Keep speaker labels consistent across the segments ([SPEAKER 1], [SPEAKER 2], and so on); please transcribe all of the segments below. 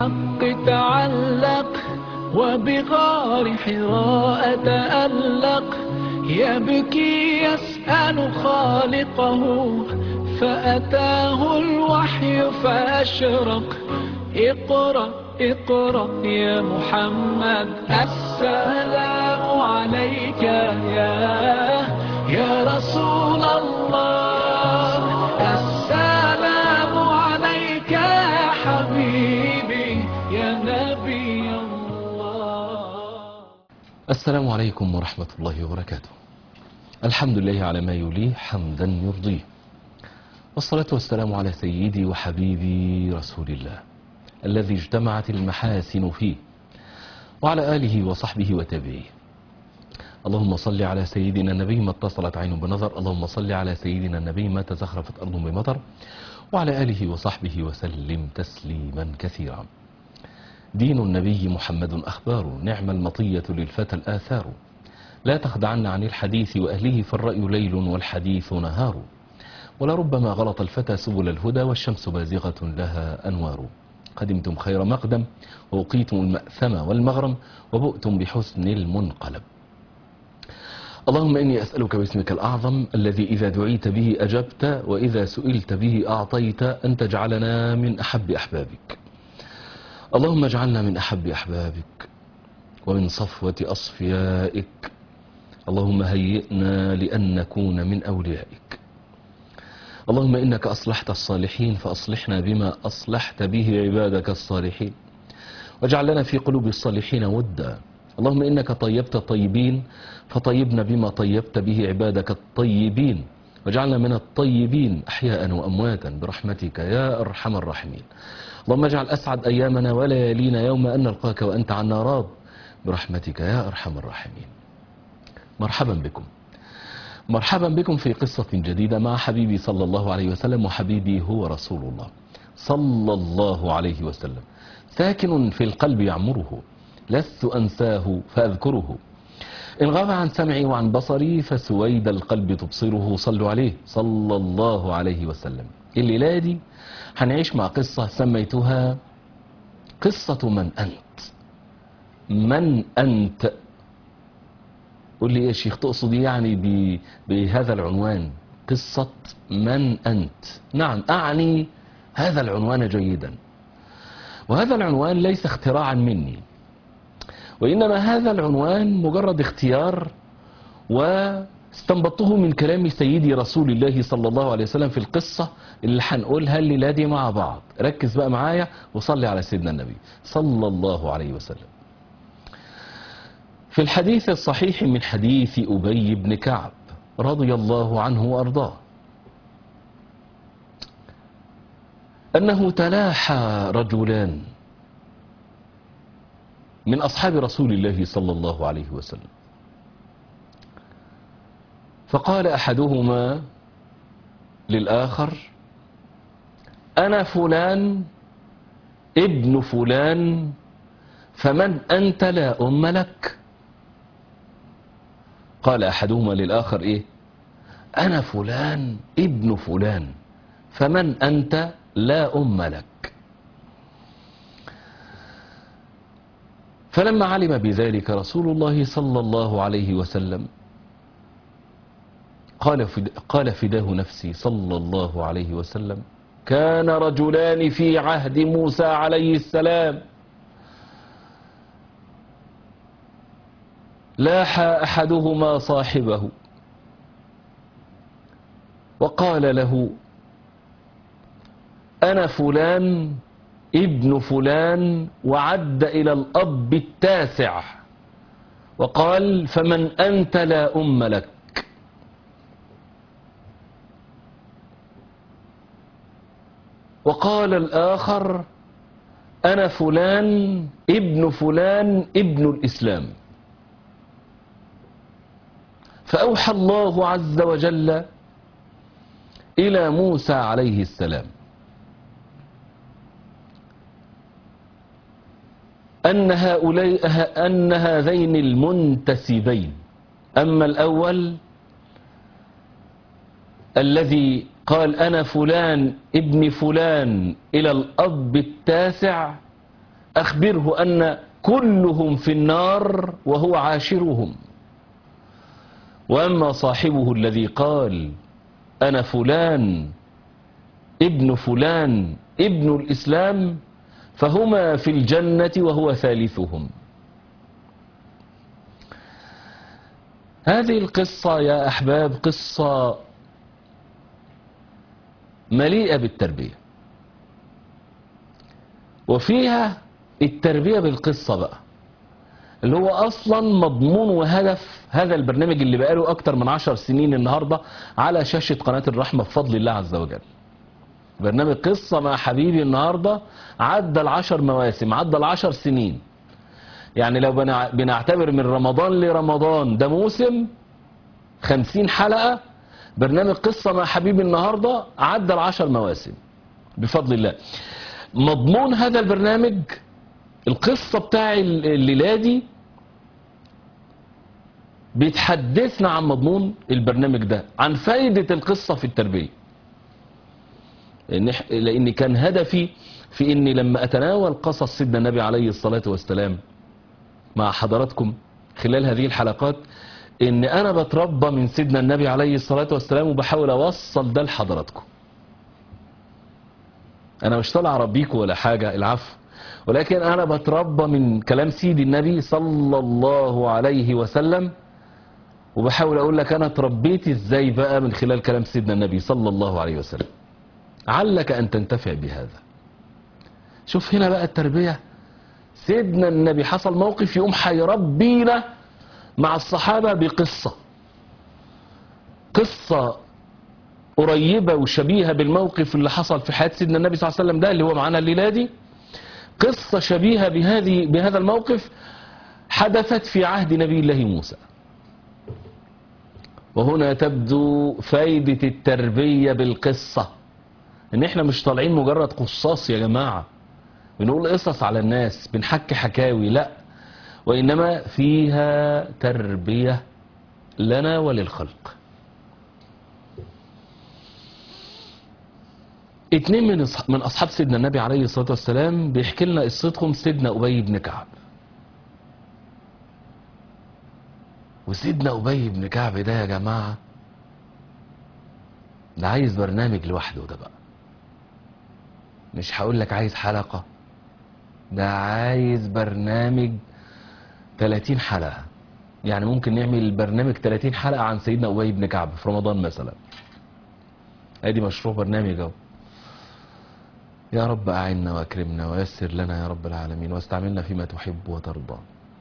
[SPEAKER 1] بالحق تعلق وبغار حراء تألق يبكي يسأل خالقه فأتاه الوحي فأشرق اقرأ اقرأ يا محمد السلام عليك يا يا رسول الله السلام عليك يا حبيبي يا نبي الله
[SPEAKER 2] السلام عليكم ورحمة الله وبركاته الحمد لله على ما يليه حمدا يرضيه والصلاة والسلام على سيدي وحبيبي رسول الله الذي اجتمعت المحاسن فيه وعلى آله وصحبه وتابعيه اللهم صل على سيدنا النبي ما اتصلت عين بنظر اللهم صل على سيدنا النبي ما تزخرفت أرض بمطر وعلى آله وصحبه وسلم تسليما كثيرا دين النبي محمد أخبار نعم المطية للفتى الآثار لا تخدعن عن الحديث وأهله فالرأي ليل والحديث نهار ولربما غلط الفتى سبل الهدى والشمس بازغة لها أنوار قدمتم خير مقدم ووقيتم المأثم والمغرم وبؤتم بحسن المنقلب اللهم إني أسألك باسمك الأعظم الذي إذا دعيت به أجبت وإذا سئلت به أعطيت أن تجعلنا من أحب أحبابك اللهم اجعلنا من أحب أحبابك ومن صفوة أصفيائك اللهم هيئنا لأن نكون من أوليائك اللهم إنك أصلحت الصالحين فأصلحنا بما أصلحت به عبادك الصالحين واجعل لنا في قلوب الصالحين ودا اللهم إنك طيبت الطيبين فطيبنا بما طيبت به عبادك الطيبين واجعلنا من الطيبين أحياء وأمواتا برحمتك يا أرحم الراحمين اللهم اجعل أسعد أيامنا وليالينا يوم أن نلقاك وأنت عنا راض برحمتك يا أرحم الراحمين مرحبا بكم مرحبا بكم في قصة جديدة مع حبيبي صلى الله عليه وسلم وحبيبي هو رسول الله صلى الله عليه وسلم ساكن في القلب يعمره لست أنساه فأذكره إن غاب عن سمعي وعن بصري فسويد القلب تبصره صلوا عليه صلى الله عليه وسلم الليلة دي هنعيش مع قصة سميتها قصة من أنت من أنت قول لي إيه يا شيخ تقصد إيه يعني ب- بهذا العنوان قصة من أنت نعم أعني هذا العنوان جيدا وهذا العنوان ليس اختراعا مني وإنما هذا العنوان مجرد اختيار واستنبطته من كلام سيدي رسول الله صلى الله عليه وسلم في القصة اللي هنقولها الليلة دي مع بعض ركز بقى معايا وصلي على سيدنا النبي صلى الله عليه وسلم في الحديث الصحيح من حديث أبي بن كعب رضي الله عنه وأرضاه أنه تلاحى رجلان من أصحاب رسول الله صلى الله عليه وسلم فقال أحدهما للآخر أنا فلان ابن فلان فمن أنت لا أم لك قال أحدهما للآخر إيه أنا فلان ابن فلان فمن أنت لا أم لك فلما علم بذلك رسول الله صلى الله عليه وسلم قال فد- قال فداه نفسي صلى الله عليه وسلم كان رجلان في عهد موسى عليه السلام لاحى احدهما صاحبه وقال له انا فلان ابن فلان وعد الى الاب التاسع وقال فمن انت لا ام لك وقال الاخر انا فلان ابن فلان ابن الاسلام فأوحى الله عز وجل إلى موسى عليه السلام أن هؤلاء أن هذين المنتسبين أما الأول الذي قال أنا فلان ابن فلان إلى الأب التاسع أخبره أن كلهم في النار وهو عاشرهم وأما صاحبه الذي قال أنا فلان ابن فلان ابن الإسلام فهما في الجنة وهو ثالثهم هذه القصة يا أحباب قصة مليئة بالتربية وفيها التربية بالقصة بقى اللي هو أصلا مضمون وهدف هذا البرنامج اللي بقاله أكتر من عشر سنين النهاردة على شاشة قناة الرحمة بفضل الله عز وجل برنامج قصة مع حبيبي النهاردة عدى العشر مواسم عدى العشر سنين يعني لو بنع- بنعتبر من رمضان لرمضان ده موسم خمسين حلقة برنامج قصة مع حبيبي النهاردة عدى العشر مواسم بفضل الله مضمون هذا البرنامج القصة بتاع الليلة دي بيتحدثنا عن مضمون البرنامج ده عن فايدة القصة في التربية لأن إح- لأن كان هدفي في إني لما أتناول قصص سيدنا النبي عليه الصلاة والسلام مع حضراتكم خلال هذه الحلقات إن أنا بتربى من سيدنا النبي عليه الصلاة والسلام وبحاول أوصل ده لحضراتكم أنا مش طالع أربيكم ولا حاجة العفو ولكن أنا بتربى من كلام سيدي النبي صلى الله عليه وسلم وبحاول أقول لك أنا تربيت إزاي بقى من خلال كلام سيدنا النبي صلى الله عليه وسلم علك أن تنتفع بهذا شوف هنا بقى التربية سيدنا النبي حصل موقف يقوم هيربينا مع الصحابة بقصة قصة قريبة وشبيهة بالموقف اللي حصل في حياة سيدنا النبي صلى الله عليه وسلم ده اللي هو معانا الليلة دي قصة شبيهة بهذه بهذا الموقف حدثت في عهد نبي الله موسى وهنا تبدو فايدة التربية بالقصة ان احنا مش طالعين مجرد قصاص يا جماعة بنقول قصص على الناس بنحكي حكاوي لا وإنما فيها تربية لنا وللخلق اتنين من أصح- من أصحاب سيدنا النبي عليه الصلاة والسلام بيحكي لنا قصتهم سيدنا أبي بن كعب وسيدنا أبي بن كعب ده يا جماعة ده عايز برنامج لوحده ده بقى مش هقول لك عايز حلقة ده عايز برنامج 30 حلقة يعني ممكن نعمل برنامج 30 حلقة عن سيدنا أبي بن كعب في رمضان مثلا ادي مشروع برنامج اهو يا رب أعنا وأكرمنا ويسر لنا يا رب العالمين واستعملنا فيما تحب وترضى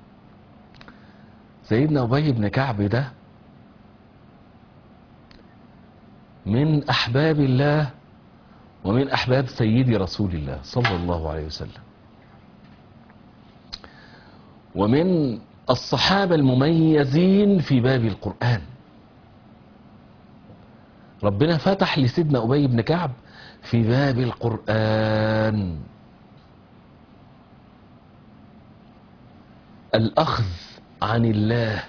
[SPEAKER 2] سيدنا أبي بن كعب ده من أحباب الله ومن أحباب سيدي رسول الله صلى الله عليه وسلم ومن الصحابة المميزين في باب القرآن ربنا فتح لسيدنا أبي بن كعب في باب القرآن الأخذ عن الله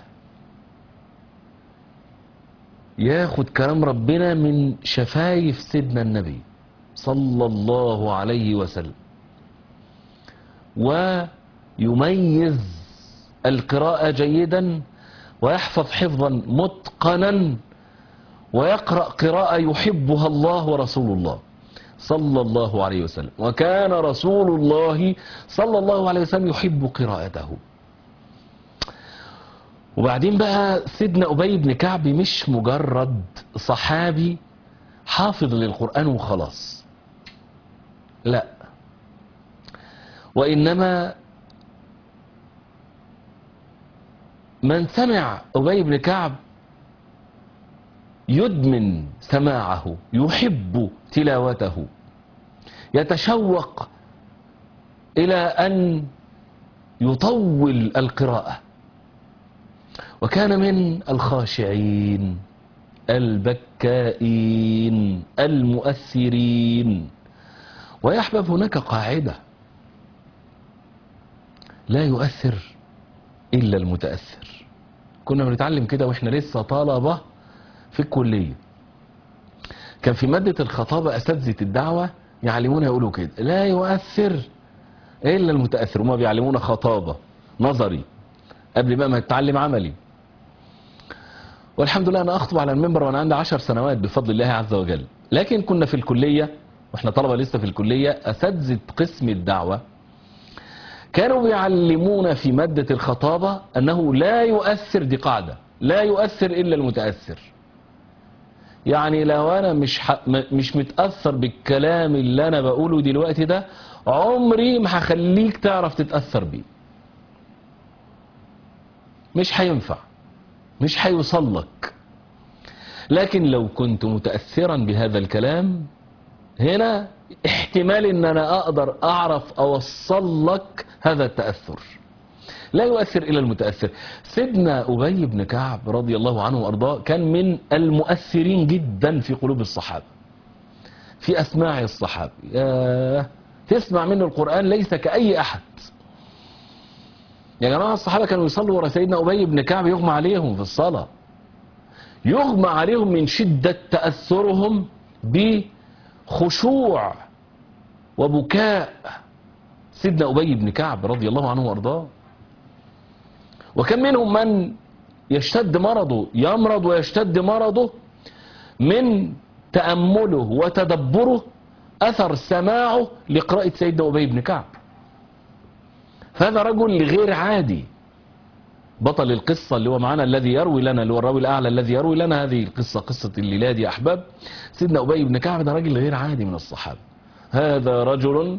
[SPEAKER 2] ياخد كلام ربنا من شفايف سيدنا النبي صلى الله عليه وسلم ويميز القراءة جيدا ويحفظ حفظا متقنا ويقرأ قراءة يحبها الله ورسول الله صلى الله عليه وسلم وكان رسول الله صلى الله عليه وسلم يحب قراءته وبعدين بقى سيدنا أبي بن كعب مش مجرد صحابي حافظ للقرآن وخلاص لا وإنما من سمع أبي بن كعب يدمن سماعه يحب تلاوته يتشوق إلى أن يطول القراءة وكان من الخاشعين البكائين المؤثرين ويحبب هناك قاعدة لا يؤثر إلا المتأثر كنا بنتعلم كده وإحنا لسه طلبة في الكلية كان في مادة الخطابة أساتذة الدعوة يعلمونا يقولوا كده لا يؤثر إلا المتأثر هما بيعلمونا خطابة نظري قبل بقى ما تتعلم عملي والحمد لله أنا أخطب على المنبر وأنا عندي عشر سنوات بفضل الله عز وجل لكن كنا في الكلية وإحنا طلبة لسه في الكلية أساتذة قسم الدعوة كانوا بيعلمونا في مادة الخطابة أنه لا يؤثر دي قاعدة لا يؤثر إلا المتأثر يعني لو أنا مش ح... م- مش متأثر بالكلام اللي أنا بقوله دلوقتي ده عمري ما هخليك تعرف تتأثر بيه مش هينفع مش هيوصل لك لكن لو كنت متأثرا بهذا الكلام هنا احتمال ان انا اقدر اعرف اوصل لك هذا التأثر لا يؤثر الى المتأثر سيدنا ابي بن كعب رضي الله عنه وارضاه كان من المؤثرين جدا في قلوب الصحابة في اسماع الصحابة ياه تسمع منه القرآن ليس كأي احد يا جماعة الصحابة كانوا يصلوا ورا سيدنا أبي بن كعب يغمى عليهم في الصلاة يغمى عليهم من شدة تأثرهم بخشوع وبكاء سيدنا أبي بن كعب رضي الله عنه وأرضاه وكان منهم من يشتد مرضه يمرض ويشتد مرضه من تأمله وتدبره أثر سماعه لقراءة سيدنا أبي بن كعب فهذا رجل غير عادي بطل القصة اللي هو معنا الذي يروي لنا اللي هو الراوي الأعلى الذي يروي لنا هذه القصة قصة الليلاد يا أحباب سيدنا أبي بن كعب ده راجل غير عادي من الصحابة هذا رجل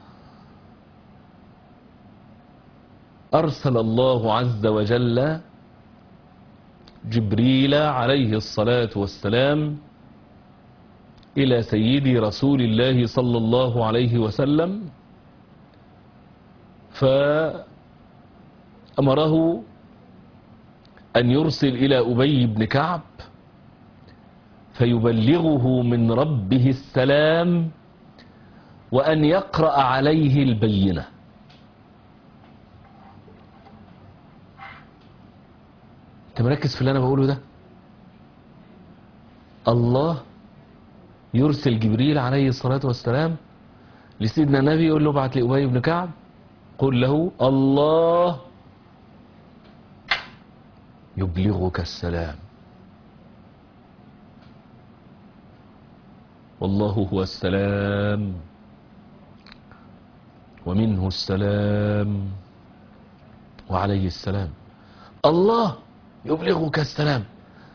[SPEAKER 2] أرسل الله عز وجل جبريل عليه الصلاة والسلام إلى سيدي رسول الله صلى الله عليه وسلم فأمره أن يرسل إلى أبي بن كعب فيبلغه من ربه السلام وأن يقرأ عليه البينة أنت مركز في اللي أنا بقوله ده الله يرسل جبريل عليه الصلاة والسلام لسيدنا النبي يقول له ابعت لأبي بن كعب قل له الله يبلغك السلام والله هو السلام ومنه السلام وعليه السلام الله يبلغك السلام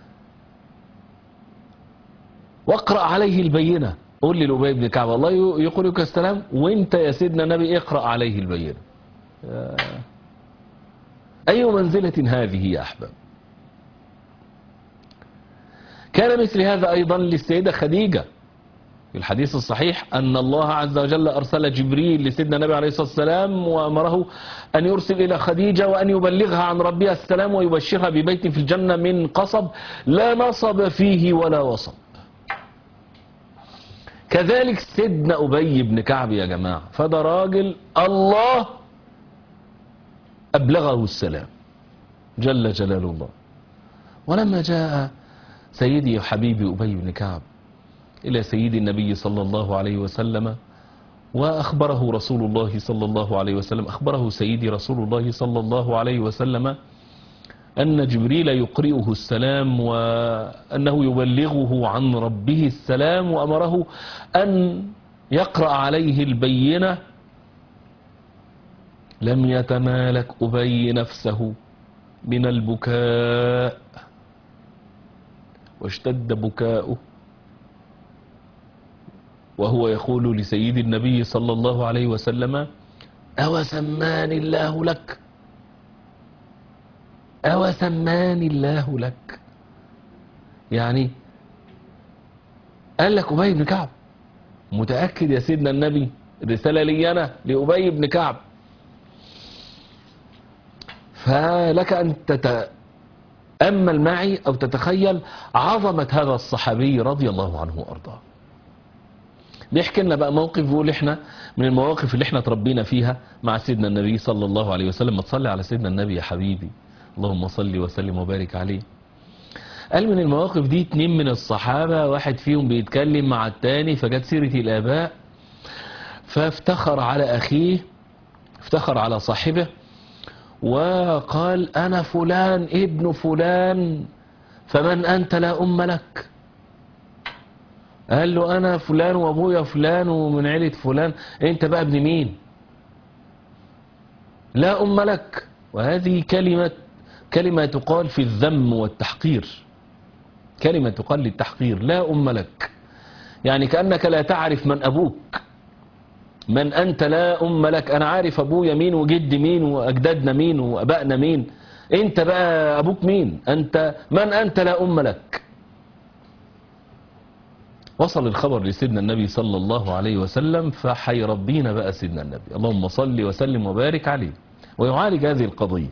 [SPEAKER 2] واقرأ عليه البينة قول لي لأبي بن كعب الله يقولك السلام وانت يا سيدنا النبي اقرأ عليه البينة أي منزلة هذه يا أحباب كان مثل هذا أيضا للسيدة خديجة في الحديث الصحيح أن الله عز وجل أرسل جبريل لسيدنا النبي عليه الصلاة والسلام وأمره أن يرسل إلى خديجة وأن يبلغها عن ربها السلام ويبشرها ببيت في الجنة من قصب لا نصب فيه ولا وصب كذلك سيدنا أبي بن كعب يا جماعة فده راجل الله أبلغه السلام جل جلال الله ولما جاء سيدي وحبيبي أبي بن كعب إلى سيد النبي صلى الله عليه وسلم وأخبره رسول الله صلى الله عليه وسلم أخبره سيدي رسول الله صلى الله عليه وسلم أن جبريل يقرئه السلام وأنه يبلغه عن ربه السلام وأمره أن يقرأ عليه البينة لم يتمالك أبي نفسه من البكاء واشتد بكاؤه وهو يقول لسيد النبي صلى الله عليه وسلم أو سماني الله لك أو سماني الله لك يعني قال لك أبي بن كعب متأكد يا سيدنا النبي رسالة لي أنا لأبي بن كعب فلك أن تتأمل معي أو تتخيل عظمة هذا الصحابي رضي الله عنه وأرضاه بيحكي لنا بقى موقف بيقول احنا من المواقف اللي احنا تربينا فيها مع سيدنا النبي صلى الله عليه وسلم ما تصلي على سيدنا النبي يا حبيبي اللهم صل وسلم وبارك عليه قال من المواقف دي اتنين من الصحابة واحد فيهم بيتكلم مع التاني فجت سيرة الآباء فافتخر على أخيه افتخر على صاحبه وقال أنا فلان ابن فلان فمن أنت لا أم لك قال له أنا فلان وأبويا فلان ومن عيلة فلان أنت بقى ابن مين لا أم لك وهذه كلمة كلمة تقال في الذم والتحقير كلمة تقال للتحقير لا أم لك يعني كأنك لا تعرف من أبوك من أنت لا أم لك أنا عارف أبويا مين وجد مين وأجدادنا مين وأبائنا مين أنت بقى أبوك مين أنت من أنت لا أم لك وصل الخبر لسيدنا النبي صلى الله عليه وسلم فحيربينا بقى سيدنا النبي اللهم صل وسلم وبارك عليه ويعالج هذه القضية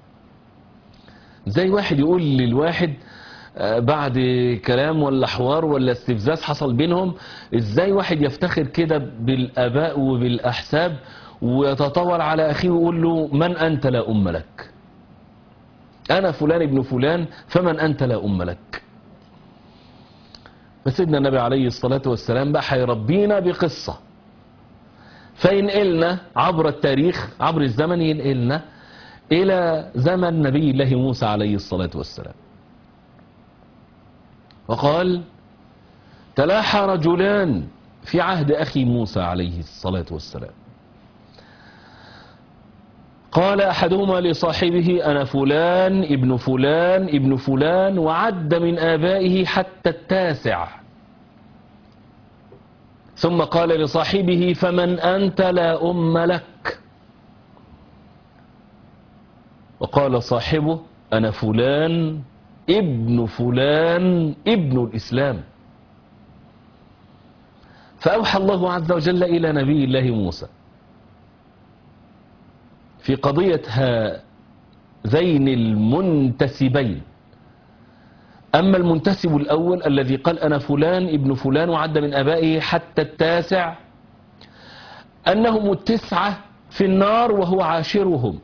[SPEAKER 2] زي واحد يقول للواحد آه، بعد كلام ولا حوار ولا استفزاز حصل بينهم ازاي واحد يفتخر كده بالاباء وبالاحساب ويتطاول على اخيه ويقول له من انت لا ام لك انا فلان ابن فلان فمن انت لا ام لك فسيدنا النبي عليه الصلاة والسلام بقى هيربينا بقصة فينقلنا عبر التاريخ عبر الزمن ينقلنا إلى زمن نبي الله موسى عليه الصلاة والسلام وقال تلاحى رجلان في عهد أخي موسى عليه الصلاة والسلام قال أحدهما لصاحبه أنا فلان ابن فلان ابن فلان وعد من آبائه حتى التاسع ثم قال لصاحبه فمن أنت لا أم لك وقال صاحبه أنا فلان ابن فلان ابن الإسلام فأوحى الله عز وجل إلى نبي الله موسى في قضية هذين المنتسبين أما المنتسب الأول الذي قال أنا فلان ابن فلان وعد من أبائه حتى التاسع أنهم التسعة في النار وهو عاشرهم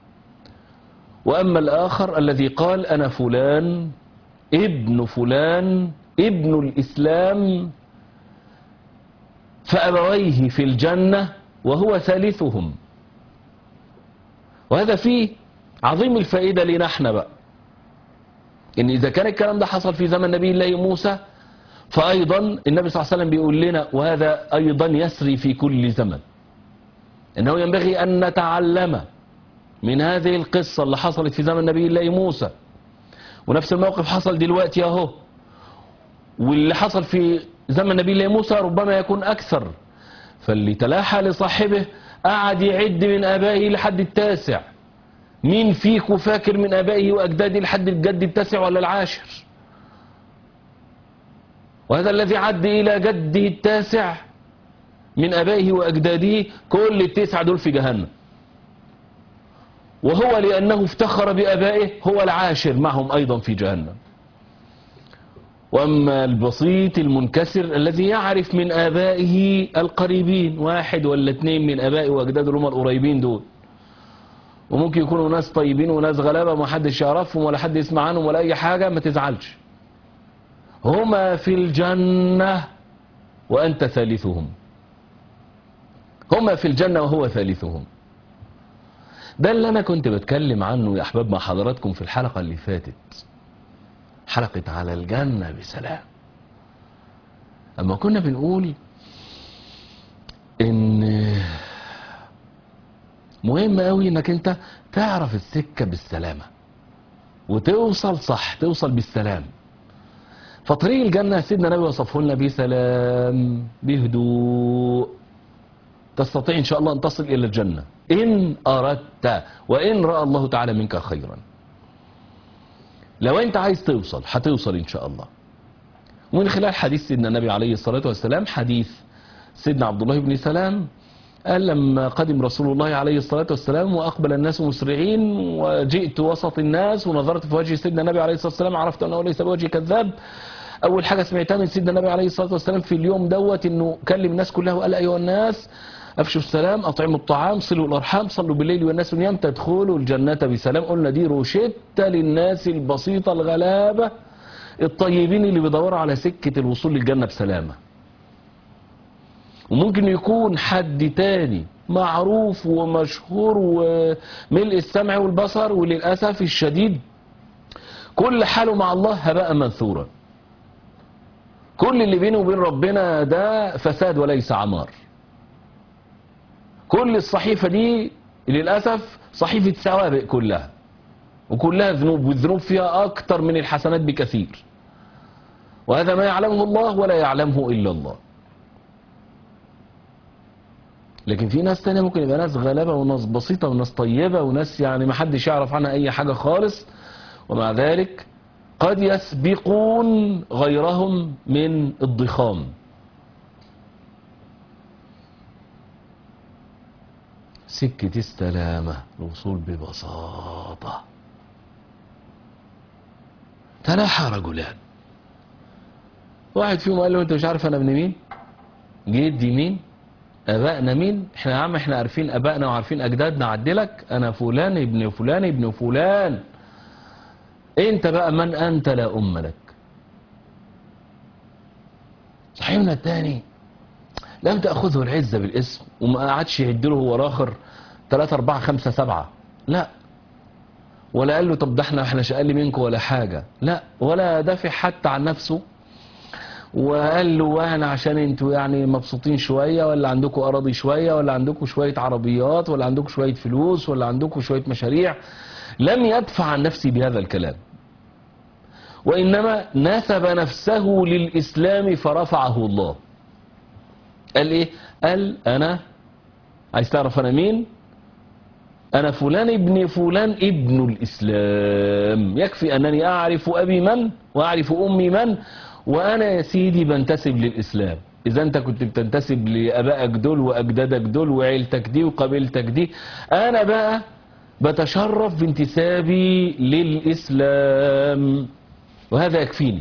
[SPEAKER 2] وأما الآخر الذي قال أنا فلان ابن فلان ابن الإسلام فأبويه في الجنة وهو ثالثهم وهذا فيه عظيم الفائدة لنا احنا بقى ان اذا كان الكلام ده حصل في زمن نبي الله موسى فايضا النبي صلى الله عليه وسلم بيقول لنا وهذا ايضا يسري في كل زمن انه ينبغي ان نتعلم من هذه القصة اللي حصلت في زمن نبي الله موسى ونفس الموقف حصل دلوقتي اهو واللي حصل في زمن نبي الله موسى ربما يكون اكثر فاللي تلاحى لصاحبه قعد يعد من ابائه لحد التاسع مين فيكم فاكر من ابائه واجداده لحد الجد التاسع ولا العاشر وهذا الذي عد الى جده التاسع من ابائه واجداده كل التسعه دول في جهنم وهو لانه افتخر بابائه هو العاشر معهم ايضا في جهنم واما البسيط المنكسر الذي يعرف من ابائه القريبين واحد ولا اثنين من ابائه واجداده اللي هم القريبين دول وممكن يكونوا ناس طيبين وناس غلابه ما حدش يعرفهم ولا حد يسمع عنهم ولا اي حاجه ما تزعلش هما في الجنه وانت ثالثهم هما في الجنه وهو ثالثهم ده اللي انا كنت بتكلم عنه يا احباب مع حضراتكم في الحلقه اللي فاتت حلقه على الجنه بسلام اما كنا بنقول ان مهم قوي انك انت تعرف السكه بالسلامه وتوصل صح توصل بالسلام فطريق الجنه سيدنا النبي وصفه لنا بسلام بهدوء تستطيع ان شاء الله ان تصل الى الجنه ان اردت وان راى الله تعالى منك خيرا لو انت عايز توصل هتوصل ان شاء الله ومن خلال حديث سيدنا النبي عليه الصلاه والسلام حديث سيدنا عبد الله بن سلام قال لما قدم رسول الله عليه الصلاة والسلام وأقبل الناس مسرعين وجئت وسط الناس ونظرت في وجه سيدنا النبي عليه الصلاة والسلام عرفت أنه ليس بوجه كذاب أول حاجة سمعتها من سيدنا النبي عليه الصلاة والسلام في اليوم دوت أنه كلم الناس كلها وقال أيها الناس أفشوا السلام أطعموا الطعام صلوا الأرحام صلوا بالليل والناس نيام تدخلوا الجنة بسلام قلنا دي روشتة للناس البسيطة الغلابة الطيبين اللي بيدوروا على سكة الوصول للجنة بسلامة وممكن يكون حد تاني معروف ومشهور وملء السمع والبصر وللأسف الشديد كل حاله مع الله هباء منثورا كل اللي بينه وبين ربنا ده فساد وليس عمار كل الصحيفة دي للأسف صحيفة سوابق كلها وكلها ذنوب والذنوب فيها أكتر من الحسنات بكثير وهذا ما يعلمه الله ولا يعلمه إلا الله لكن في ناس تانية ممكن يبقى ناس غلابة وناس بسيطة وناس طيبة وناس يعني ما حدش يعرف عنها أي حاجة خالص ومع ذلك قد يسبقون غيرهم من الضخام سكة السلامة الوصول ببساطة تلاحى رجلان واحد فيهم قال له انت مش عارف انا ابن مين جدي مين ابائنا مين احنا يا عم احنا عارفين ابائنا وعارفين اجدادنا عدلك انا فلان ابن فلان ابن فلان انت بقى من انت لا ام لك صاحبنا التاني لم تأخذه العزة بالاسم وما قعدش يعدله هو راخر 3 4 5 7 لا ولا قال له طب ده احنا احنا اقل منكم ولا حاجة لا ولا دافع حتى عن نفسه وقال له وانا عشان انتوا يعني مبسوطين شوية ولا عندكم اراضي شوية ولا عندكم شوية عربيات ولا عندكم شوية فلوس ولا عندكم شوية مشاريع لم يدفع عن نفسي بهذا الكلام وإنما نسب نفسه للإسلام فرفعه الله قال إيه قال أنا عايز تعرف أنا مين أنا فلان ابن فلان ابن الإسلام يكفي أنني أعرف أبي من وأعرف أمي من وأنا يا سيدي بنتسب للإسلام إذا أنت كنت بتنتسب لأبائك دول وأجدادك دول وعيلتك دي وقبيلتك دي أنا بقى بتشرف بانتسابي للإسلام وهذا يكفيني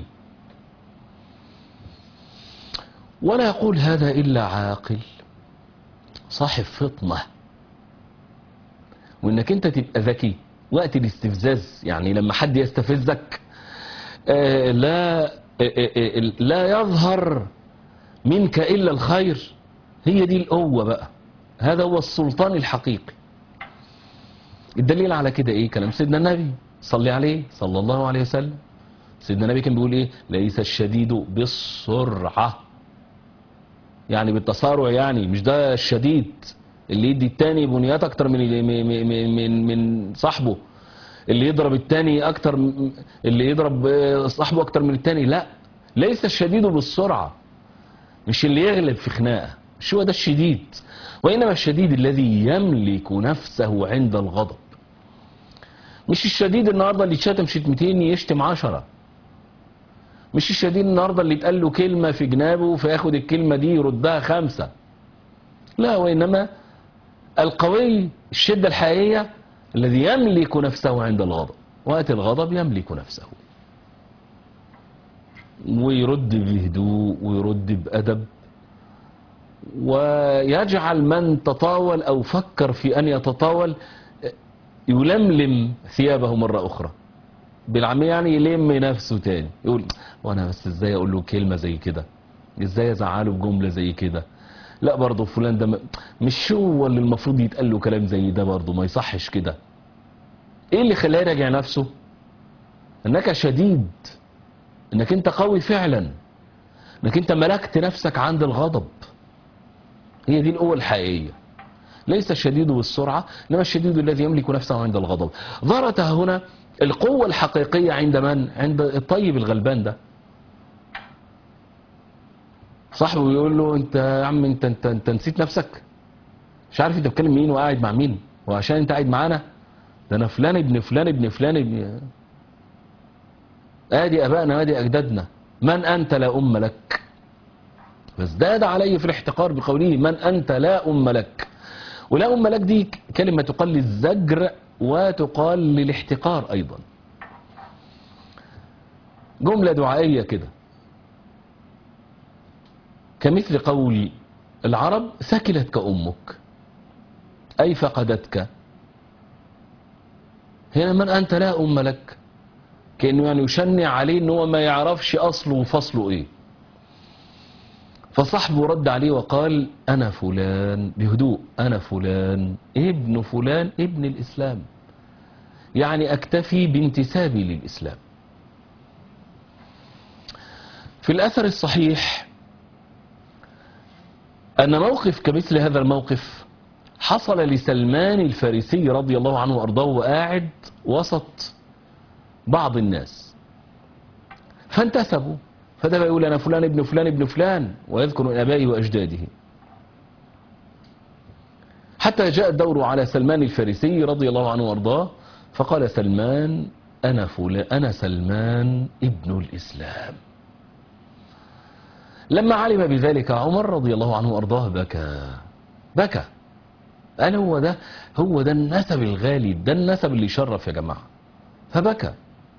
[SPEAKER 2] ولا يقول هذا إلا عاقل صاحب فطنة وإنك أنت تبقى ذكي وقت الاستفزاز يعني لما حد يستفزك آه لا آه آه لا يظهر منك إلا الخير هي دي القوة بقى هذا هو السلطان الحقيقي الدليل على كده ايه كلام سيدنا النبي صلي عليه صلى الله عليه وسلم سيدنا النبي كان بيقول ايه ليس الشديد بالسرعة يعني بالتسارع يعني مش ده الشديد اللي يدي التاني بنيات اكتر من من من, من, من صاحبه اللي يضرب التاني اكتر اللي يضرب صاحبه اكتر من التاني لا ليس الشديد بالسرعة مش اللي يغلب في خناقة مش هو ده الشديد وإنما الشديد الذي يملك نفسه عند الغضب مش الشديد النهاردة اللي يتشتم شتمتين يشتم عشرة مش الشديد النهاردة اللي يتقال له كلمة في جنابه فياخد الكلمة دي يردها خمسة لا وإنما القوي الشدة الحقيقية الذي يملك نفسه عند الغضب وقت الغضب يملك نفسه ويرد بهدوء ويرد بأدب ويجعل من تطاول أو فكر في أن يتطاول يلملم ثيابه مرة أخرى بالعامية يعني يلم نفسه تاني يقول وانا بس ازاي اقول له كلمة زي كده ازاي ازعله بجملة زي كده لا برضه فلان ده مش هو اللي المفروض يتقال له كلام زي ده برضه ما يصحش كده ايه اللي خلاه يراجع نفسه انك شديد انك انت قوي فعلا انك انت ملكت نفسك عند الغضب هي دي القوة الحقيقية ليس الشديد بالسرعة إنما الشديد الذي يملك نفسه عند الغضب ظهرت هنا القوة الحقيقية عند من؟ عند الطيب الغلبان ده صاحبه يقول له انت يا عم انت انت انت نسيت نفسك مش عارف انت بتكلم مين وقاعد مع مين وعشان انت قاعد معانا ده انا فلان ابن فلان ابن فلان ابن ادي ابائنا ادي اجدادنا من انت لا ام لك فازداد عليه في الاحتقار بقوله من أنت لا أم لك ولا أم لك دي كلمة تقال للزجر وتقال للاحتقار أيضا جملة دعائية كده كمثل قول العرب ثكلتك أمك أي فقدتك هنا من أنت لا أم لك كأنه يعني يشنع عليه أنه ما يعرفش أصله وفصله إيه فصاحبه رد عليه وقال أنا فلان بهدوء أنا فلان ابن فلان ابن الإسلام يعني أكتفي بانتسابي للإسلام في الأثر الصحيح أن موقف كمثل هذا الموقف حصل لسلمان الفارسي رضي الله عنه وأرضاه وقاعد وسط بعض الناس فانتسبوا فده بيقول أنا فلان ابن فلان ابن فلان ويذكر من أبائه وأجداده حتى جاء الدور على سلمان الفارسي رضي الله عنه وأرضاه فقال سلمان أنا, فلان أنا سلمان ابن الإسلام لما علم بذلك عمر رضي الله عنه وأرضاه بكى بكى قال هو ده هو ده النسب الغالي ده النسب اللي يشرف يا جماعة فبكى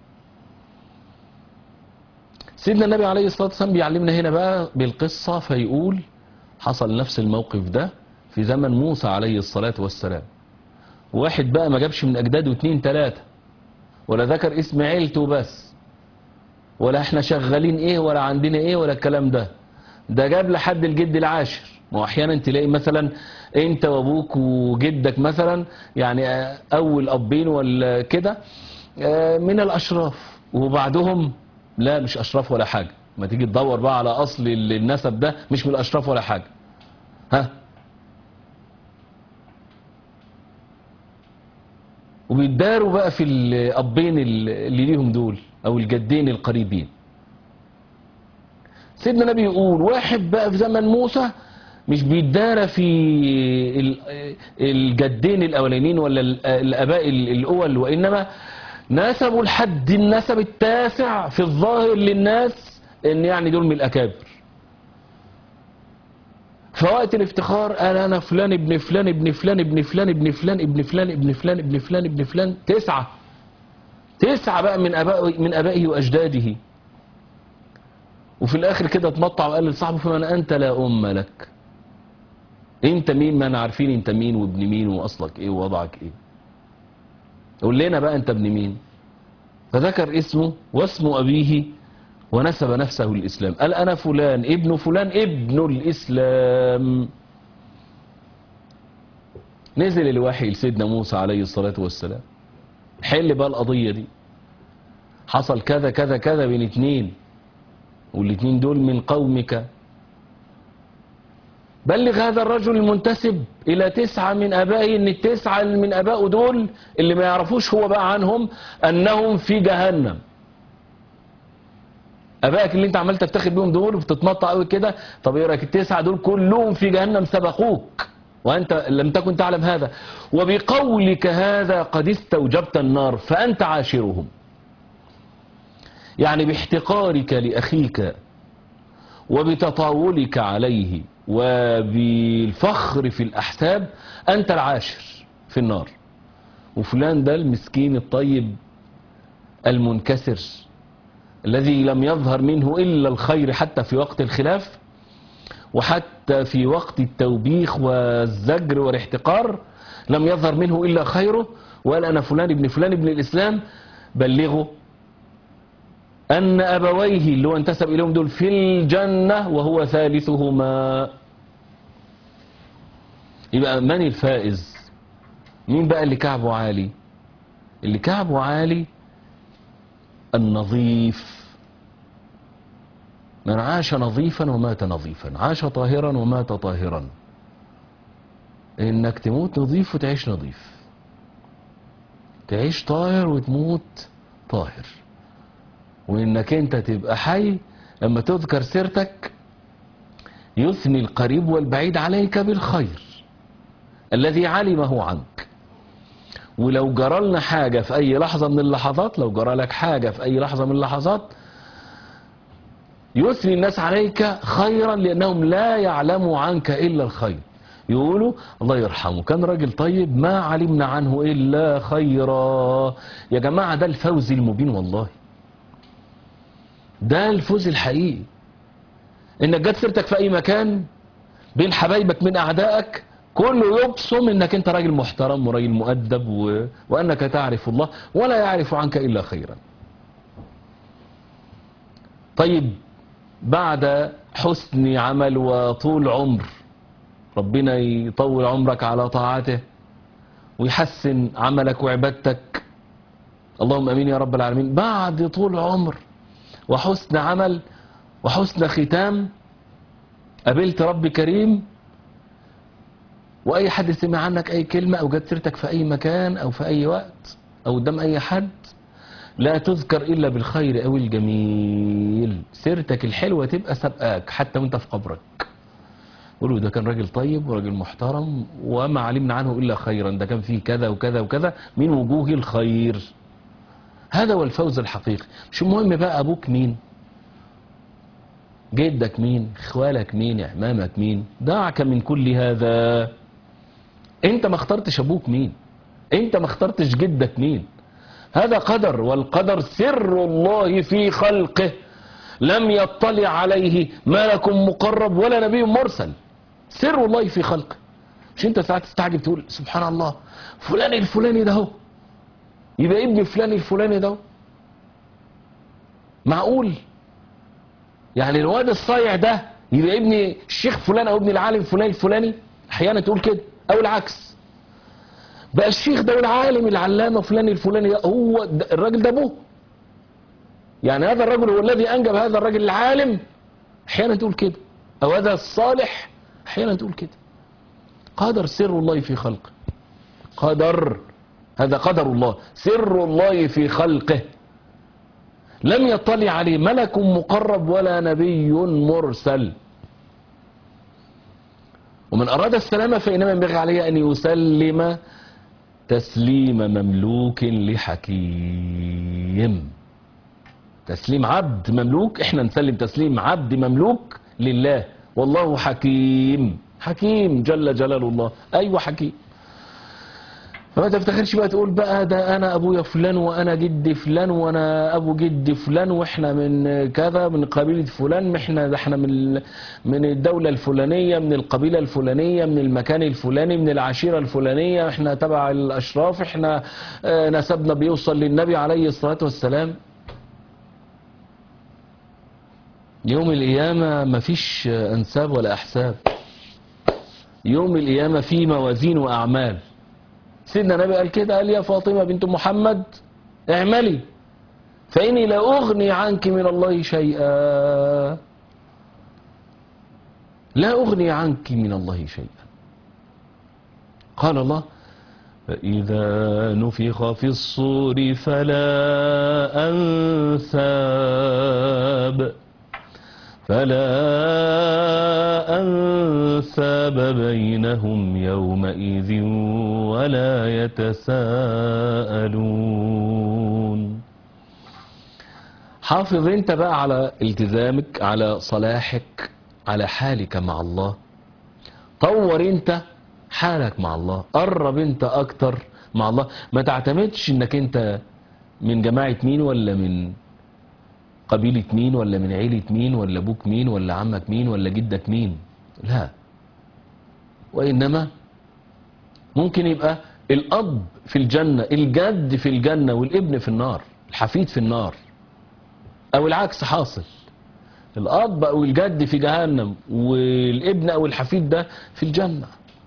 [SPEAKER 2] سيدنا النبي عليه الصلاة والسلام بيعلمنا هنا بقى بالقصة فيقول حصل نفس الموقف ده في زمن موسى عليه الصلاة والسلام واحد بقى ما جابش من أجداده اتنين تلاتة ولا ذكر اسم عيلته بس ولا احنا شغالين ايه ولا عندنا ايه ولا الكلام ده ده جاب لحد الجد العاشر ما هو احيانا تلاقي مثلا انت وابوك وجدك مثلا يعني اول ابين ولا كده من الاشراف وبعدهم لا مش اشراف ولا حاجه ما تيجي تدور بقى على اصل النسب ده مش من الاشراف ولا حاجه ها وبيتداروا بقى في الابين اللي ليهم دول او الجدين القريبين سيدنا النبي يقول واحد بقى في زمن موسى مش بيتدارى في الجدين الاولانيين ولا الاباء الاول وانما نسبوا لحد النسب التاسع في الظاهر للناس ان يعني دول من الاكابر فوقت الافتخار قال انا فلان ابن فلان ابن فلان ابن فلان ابن فلان ابن فلان ابن فلان ابن فلان ابن فلان تسعة تسعة بقى من ابائه من ابائه واجداده وفي الاخر كده اتمطع وقال لصاحبه فمن انت لا ام لك انت مين ما انا عارفين انت مين وابن مين واصلك ايه ووضعك ايه قول لنا بقى انت ابن مين فذكر اسمه واسم ابيه ونسب نفسه الاسلام قال انا فلان ابن فلان ابن الاسلام نزل الوحي لسيدنا موسى عليه الصلاة والسلام حل بقى القضية دي حصل كذا كذا كذا بين اتنين والاتنين دول من قومك بلغ هذا الرجل المنتسب الى تسعة من ابائه ان التسعة من ابائه دول اللي ما يعرفوش هو بقى عنهم انهم في جهنم ابائك اللي انت عمال تفتخر بيهم دول وبتتمطع قوي كده طب ايه رايك التسعة دول كلهم في جهنم سبقوك وانت لم تكن تعلم هذا وبقولك هذا قد استوجبت النار فانت عاشرهم يعني باحتقارك لاخيك وبتطاولك عليه وبالفخر في الأحساب أنت العاشر في النار وفلان ده المسكين الطيب المنكسر الذي لم يظهر منه إلا الخير حتى في وقت الخلاف وحتى في وقت التوبيخ والزجر والاحتقار لم يظهر منه إلا خيره وقال أنا فلان ابن فلان ابن الإسلام بلغه أن أبويه اللي هو انتسب إليهم دول في الجنة وهو ثالثهما يبقى من الفائز مين بقى اللي كعبه عالي اللي كعبه عالي النظيف من عاش نظيفا ومات نظيفا عاش طاهرا ومات طاهرا انك تموت نظيف وتعيش نظيف تعيش طاهر وتموت طاهر وانك انت تبقى حي لما تذكر سيرتك يثني القريب والبعيد عليك بالخير الذي علمه عنك ولو جرى لنا حاجة في أي لحظة من اللحظات لو جرى لك حاجة في أي لحظة من اللحظات يثني الناس عليك خيرا لأنهم لا يعلموا عنك إلا الخير يقولوا الله يرحمه كان راجل طيب ما علمنا عنه إلا خيرا يا جماعة ده الفوز المبين والله ده الفوز الحقيقي انك جت سيرتك في اي مكان بين حبايبك من اعدائك كله يبصم انك انت راجل محترم وراجل مؤدب و... وانك تعرف الله ولا يعرف عنك الا خيرا طيب بعد حسن عمل وطول عمر ربنا يطول عمرك على طاعته ويحسن عملك وعبادتك اللهم امين يا رب العالمين بعد طول عمر وحسن عمل وحسن ختام قابلت رب كريم واي حد سمع عنك اي كلمة او جت سيرتك في اي مكان او في اي وقت او قدام اي حد لا تذكر الا بالخير او الجميل سيرتك الحلوة تبقى سبقاك حتى وانت في قبرك قولوا ده كان راجل طيب وراجل محترم وما علمنا عنه الا خيرا ده كان فيه كذا وكذا وكذا من وجوه الخير هذا هو الفوز الحقيقي مش مهم بقى ابوك مين جدك مين اخوالك مين اعمامك مين دعك من كل هذا انت ما اخترتش ابوك مين انت ما اخترتش جدك مين هذا قدر والقدر سر الله في خلقه لم يطلع عليه ملك مقرب ولا نبي مرسل سر الله في خلقه مش انت ساعات تستعجب تقول سبحان الله فلان الفلاني ده هو يبقى ابن فلان الفلاني ده هو. معقول يعني الواد الصايع ده يبقى ابن الشيخ فلان او ابن العالم فلان الفلاني احيانا تقول كده او العكس بقى الشيخ ده والعالم العلامه فلان الفلاني ده هو ده الراجل ده ابوه يعني هذا الرجل هو الذي انجب هذا الرجل العالم احيانا تقول كده او هذا الصالح احيانا تقول كده قدر سر الله في خلقه قدر هذا قدر الله سر الله في خلقه لم يطلع عليه ملك مقرب ولا نبي مرسل ومن أراد السلامة فإنما ينبغي عليه أن يسلم تسليم مملوك لحكيم تسليم عبد مملوك احنا نسلم تسليم عبد مملوك لله والله حكيم حكيم جل جلال الله ايوه حكيم فما تفتخرش بقى تقول بقى ده انا ابويا فلان وانا جدي فلان وانا ابو جدي فلان واحنا من كذا من قبيله فلان احنا ده احنا من من الدوله الفلانيه من القبيله الفلانيه من المكان الفلاني من العشيره الفلانيه احنا تبع الاشراف احنا آه، نسبنا بيوصل للنبي عليه الصلاه والسلام يوم القيامه مفيش انساب ولا احساب يوم القيامه في موازين واعمال سيدنا النبي قال كده قال يا فاطمة بنت محمد اعملي فإني لا أغني عنك من الله شيئا لا أغني عنك من الله شيئا قال الله فإذا نفخ في الصور فلا أنساب فلا أنساب بينهم يومئذ ولا يتساءلون حافظ انت بقى على التزامك على صلاحك على حالك مع الله طور انت حالك مع الله قرب انت اكتر مع الله ما تعتمدش انك انت من جماعة مين ولا من قبيلة مين ولا من عيلة مين ولا ابوك مين ولا عمك مين ولا جدك مين لا وإنما ممكن يبقى الأب في الجنة الجد في الجنة والابن في النار الحفيد في النار أو العكس حاصل الأب أو الجد في جهنم والابن أو الحفيد ده في الجنة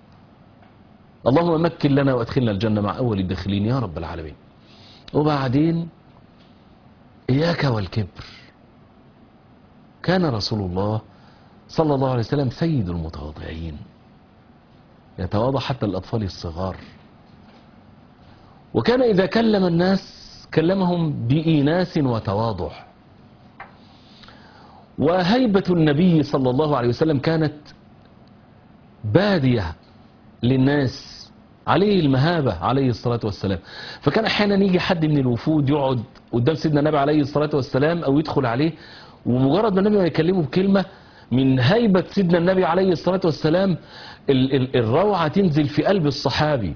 [SPEAKER 2] اللهم مكن لنا وادخلنا الجنة مع أول الداخلين يا رب العالمين وبعدين إياك والكبر كان رسول الله صلى الله عليه وسلم سيد المتواضعين يتواضع حتى الأطفال الصغار وكان إذا كلم الناس كلمهم بإيناس وتواضع وهيبة النبي صلى الله عليه وسلم كانت بادية للناس عليه المهابة عليه الصلاة والسلام فكان أحيانا يجي حد من الوفود يقعد قدام سيدنا النبي عليه الصلاة والسلام أو يدخل عليه ومجرد ما النبي ما يكلمه بكلمة من هيبة سيدنا النبي عليه الصلاة والسلام ال- ال- الروعة تنزل في قلب الصحابي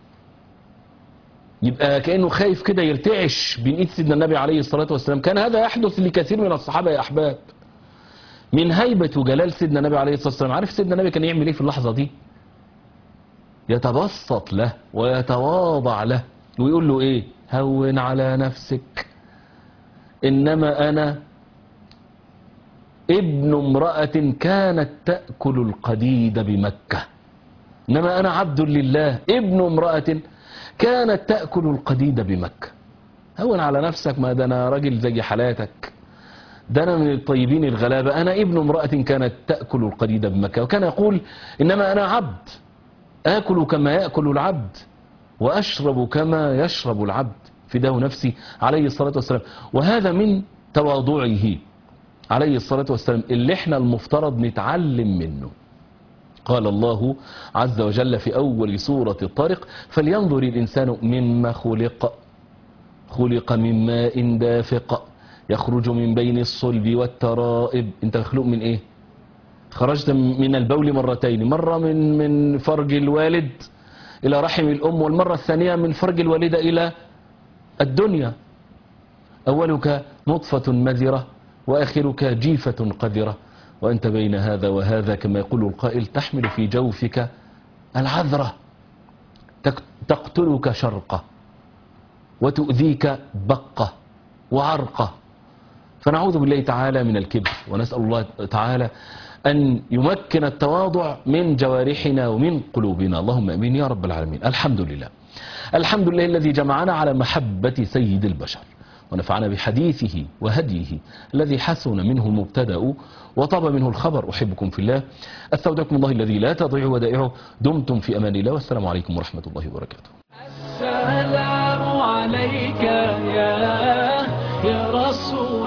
[SPEAKER 2] يبقى كأنه خايف كده يرتعش بين ايد سيدنا النبي عليه الصلاة والسلام كان هذا يحدث لكثير من الصحابة يا أحباب من هيبة وجلال سيدنا النبي عليه الصلاة والسلام عارف سيدنا النبي كان يعمل ايه في اللحظة دي يتبسط له ويتواضع له ويقول له ايه هون على نفسك انما انا ابن امرأة كانت تأكل القديد بمكة إنما أنا عبد لله ابن امرأة كانت تأكل القديد بمكة هون على نفسك ما ده أنا راجل زي حالاتك ده أنا من الطيبين الغلابة أنا ابن امرأة كانت تأكل القديد بمكة وكان يقول إنما أنا عبد آكل كما يأكل العبد وأشرب كما يشرب العبد فداه نفسي عليه الصلاة والسلام وهذا من تواضعه عليه الصلاة والسلام اللي احنا المفترض نتعلم منه قال الله عز وجل في أول سورة الطارق فلينظر الإنسان مما خلق خلق من ماء دافق يخرج من بين الصلب والترائب انت مخلوق من ايه خرجت من البول مرتين مرة من من فرج الوالد إلى رحم الأم والمرة الثانية من فرج الوالدة إلى الدنيا أولك نطفة مذرة وآخرك جيفة قذرة وأنت بين هذا وهذا كما يقول القائل تحمل في جوفك العذرة تك- تقتلك شرقة وتؤذيك بقة وعرقة فنعوذ بالله تعالى من الكبر ونسأل الله تعالى أن يمكن التواضع من جوارحنا ومن قلوبنا اللهم أمين يا رب العالمين الحمد لله الحمد لله الذي جمعنا على محبة سيد البشر ونفعنا بحديثه وهديه الذي حسن منه المبتدأ وطاب منه الخبر أحبكم في الله أستودعكم الله الذي لا تضيع ودائعه دمتم في أمان الله والسلام عليكم ورحمة الله وبركاته
[SPEAKER 1] السلام عليك يا يا رسول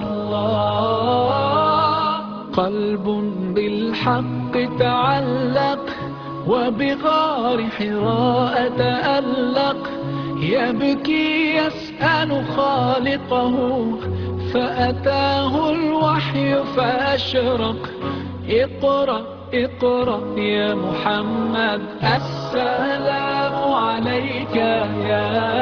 [SPEAKER 1] الله قلب بالحق تعلق وبغار حراء تألق يبكي يسأل خالقه فأتاه الوحي فأشرق اقرأ اقرأ يا محمد السلام عليك يا